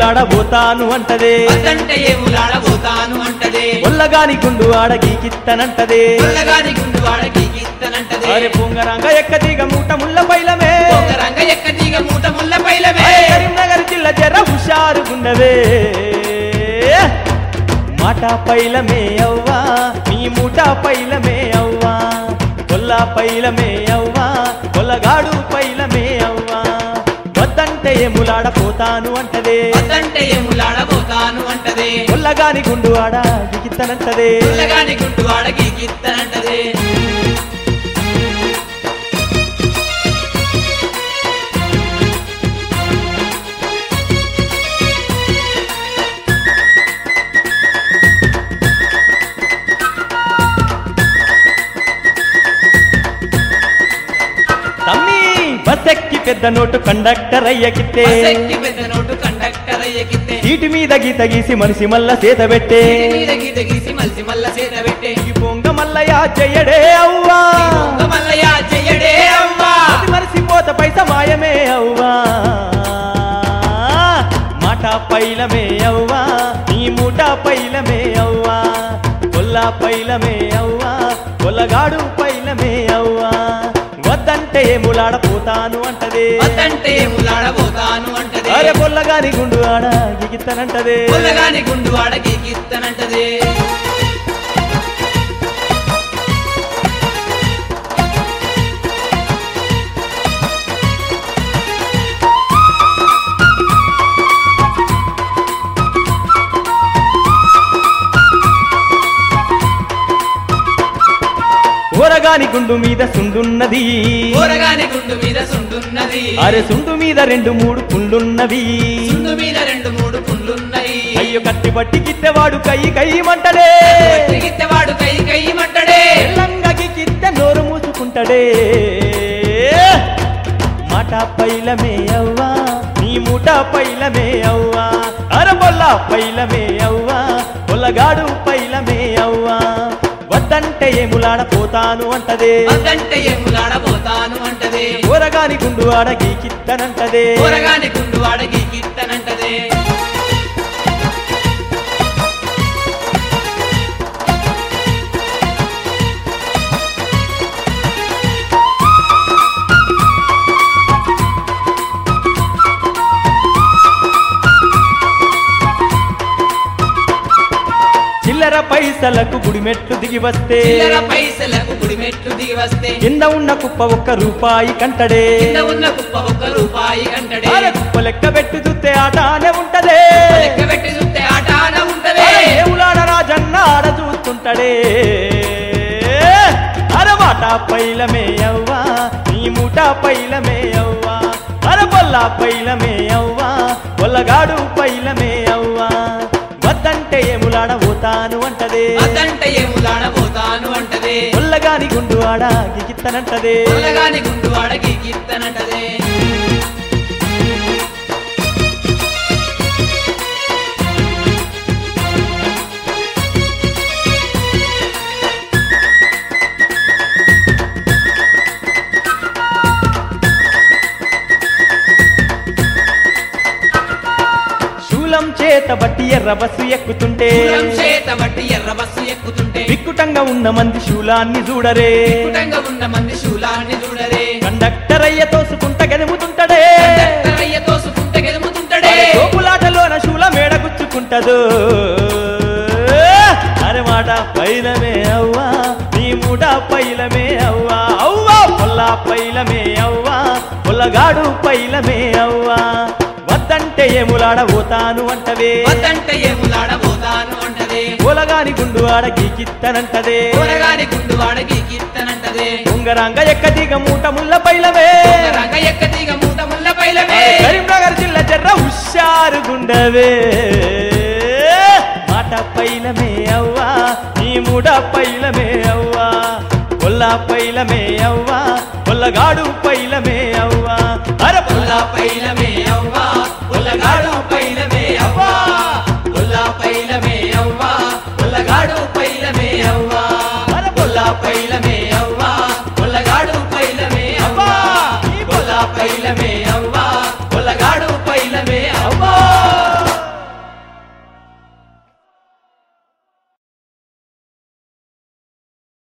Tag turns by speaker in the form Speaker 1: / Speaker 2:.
Speaker 1: పోతాను అంటదే
Speaker 2: వద్దంటే ఏములాడబోతాను అంటదే
Speaker 1: ఒల్లగాని గుండు ఆడ గీకిత్తనంటదే
Speaker 2: పుల్లగాని గుండు వాడకి గీత్తనంటదే
Speaker 1: అరే పొంగరంగ ఎక్కదిగ మూట ముళ్ళ పైలమే
Speaker 2: ఒక రంగ ఎక్క తీగ మూట ముల్ల పైలమే
Speaker 1: అరే కరీంనగర్ జిల్లా జర హుషారు గుండవే మాట పైలమే అవ్వా నీ మూట పైలమే అవ్వా కొల్ల పైలమే అవ్వా కొల్లగాడు పైలమే అవ్వా వద్దంటే ఎములాడపోతాను అంటదే
Speaker 2: వద్దంటే ఏములాడబోతాను అంటదే
Speaker 1: కొల్లగాని గుండు ఆడ దిగిత్తనంటదే
Speaker 2: పుల్లగాని గుండు వాడకి గీత్తనంటదే
Speaker 1: తమ్మి బస్సెక్కి పెద్ద నోటు కండక్టర్ అయ్యకిత్తే
Speaker 2: బస్సెక్కి పెద్ద నోటు కండక్టర్ అయ్యకిత్తే
Speaker 1: సీటు మీద గీత గీసి మనిషి మల్ల సేత పెట్టే
Speaker 2: వీడి మీద గీత గీసి మలిసి మల్ల చేత పెట్టే
Speaker 1: ఈ పొంగ మల్లయ్య చెయ్యడే అవ్వా
Speaker 2: దొంగ మల్లయ్య చెయ్యడే అవ్వా
Speaker 1: అది మరిసిపోత పైస మాయమే అవ్వా మాట పైలమే అవ్వా నీ మూట పైలమే అవ్వా కొల్ల పైలమే అవ్వా కొల్లగాడు పైలమే అవ్వా వద్దంటే ఏములాడపోతాను అంటదే
Speaker 2: వద్దంటే ఏములాడబోతాను అంటదే
Speaker 1: అరే పొల్లగాని గుండు ఆడ గిగిత్తనంటదే
Speaker 2: పుల్లగాని గుండు వాడకి గీత్తనంటదే
Speaker 1: ఊరగాని గుండు మీద సుండున్నది
Speaker 2: ఊరగాని గుండు మీద సుండున్నది
Speaker 1: అరే సుండు మీద రెండు మూడు పుండ్లున్నవి
Speaker 2: సుండు మీద రెండు మూడు పుండ్లున్నాయి
Speaker 1: అయ్యో కత్తి పట్టి గిత్తెవాడు కై కయ్యమంటడే
Speaker 2: తిరిగిత్తేవాడు కై కై మంటడే
Speaker 1: తెల్లంగకి గిత్తె నోరు మూసుకుంటడే మాట పైలమే అవ్వా నీ మూట పైలమే అవ్వా అరబొల్ల పైలమే అవ్వా పొల్లగాడు పైలమే అవ్వా వద్దంటే ఏములాడపోతాను అంటదే
Speaker 2: వద్దంటే ఏములాడబోతాను అంటదే
Speaker 1: ఊరగాని గుండు ఆడ గీకిత్తనంటదే
Speaker 2: ఊరగాని గుండు వాడకి గీత్తనంటదే
Speaker 1: చిల్లర పైసలకు గుడిమెట్లు దిగి వస్తే
Speaker 2: చిల్లర పైసలకు గుడి మెట్లు దిగి వస్తే
Speaker 1: కింద ఉన్న కుప్ప ఒక్క రూపాయి కంటడే
Speaker 2: కింద ఉన్న కుప్ప ఒక్క రూపాయి కంటడే
Speaker 1: అరే కుప్ప లెక్క పెట్టి చూస్తే ఆటానే ఉంటదే
Speaker 2: లెక్క పెట్టి చూస్తే ఆట ఆన ఉంటదే
Speaker 1: అరే దేవులాడ రాజన్న ఆడ చూస్తుంటడే అరమాట పైలమే అవ్వా నీ మూట పైలమే అవ్వా అరబొల్ల పైలమే అవ్వా పొల్లగాడు పైలమే అవ్వా వద్దంటే ఏములాడ పోతాను అంటదే
Speaker 2: వద్దంటే ఏములాడబోతాను అంటదే
Speaker 1: పొల్లగాని గుండు ఆడ గిగిత్తనంటదే
Speaker 2: పుల్లగాని గుండు వాడకి గీత్తనంటదే
Speaker 1: శూలం చేత బట్టి ఎర్ర బస్సు ఎక్కుతుంటే
Speaker 2: పూలం చేత బట్టి ఎర్ర బస్సు ఎక్కుతుంటే
Speaker 1: విక్కుటంగా ఉన్న మంది శూలాన్ని చూడరే
Speaker 2: వికటంగా ఉన్న మంది శూలాన్ని చూడరే
Speaker 1: కండక్టర్ అయ్య తోసుకుంట గెలుముతుంటడే
Speaker 2: కండక్టరయ్య తోసుకుంటే గెలుముతుంటడే
Speaker 1: తోపులాటలోన శూల మేడ గుచ్చుకుంటదు అరే మాట పైలమే అవ్వా నీ మూడ పైలమే అవ్వా అవ్వా పొల్ల పైలమే అవ్వా పొల్లగాడు పైలమే అవ్వా వద్దంటే ఏములాడ పోతాను అంటవే
Speaker 2: వద్దంటే ఏములాడబోతాను అంటదే
Speaker 1: పొలగాని గుండు ఆడ గీకిత్తనంటదే
Speaker 2: కూరగాని గుండు వాడకి గీత్తనంటదే
Speaker 1: ఉంగరాంగ ఎక్కదిగ మూట ముళ్ళ పైలమే
Speaker 2: రంగ ఎక్క తీగ మూట ముల్ల పైలమే
Speaker 1: కరీంనగర్ జిల్లా జర్ర హుషారు గుండవే మాట పైలమే అవ్వా నీ మూడ పైలమే అవ్వా కొల్ల పైలమే అవ్వా కొల్లగాడు పైలమే